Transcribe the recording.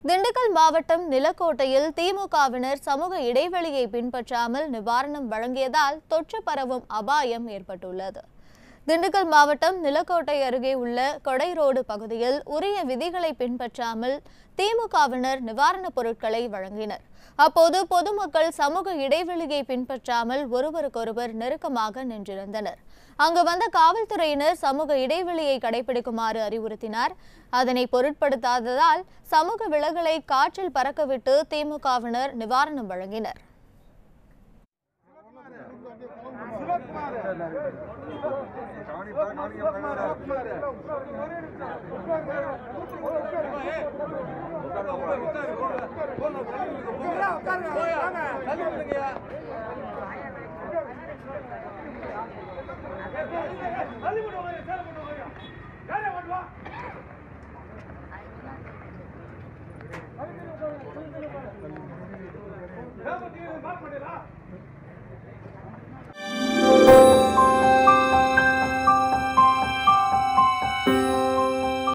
திண்டுக்கல் மாவட்டம் நிலக்கோட்டையில் திமுகவினர் சமூக இடைவெளியை பின்பற்றாமல் நிவாரணம் வழங்கியதால் தொற்று பரவும் அபாயம் ஏற்பட்டுள்ளது திண்டுக்கல் மாவட்டம் நிலக்கோட்டை அருகே உள்ள கொடை ரோடு பகுதியில் உரிய விதிகளை பின்பற்றாமல் திமுகவினர் நிவாரணப் பொருட்களை வழங்கினர் அப்போது பொதுமக்கள் சமூக இடைவெளியை பின்பற்றாமல் ஒருவருக்கொருவர் நெருக்கமாக நின்றிருந்தனர் அங்கு வந்த காவல்துறையினர் சமூக இடைவெளியை கடைபிடிக்குமாறு அறிவுறுத்தினார் அதனை பொருட்படுத்தாததால் சமூக விலகலை காற்றில் பறக்கவிட்டு திமுகவினர் நிவாரணம் வழங்கினர் யாரை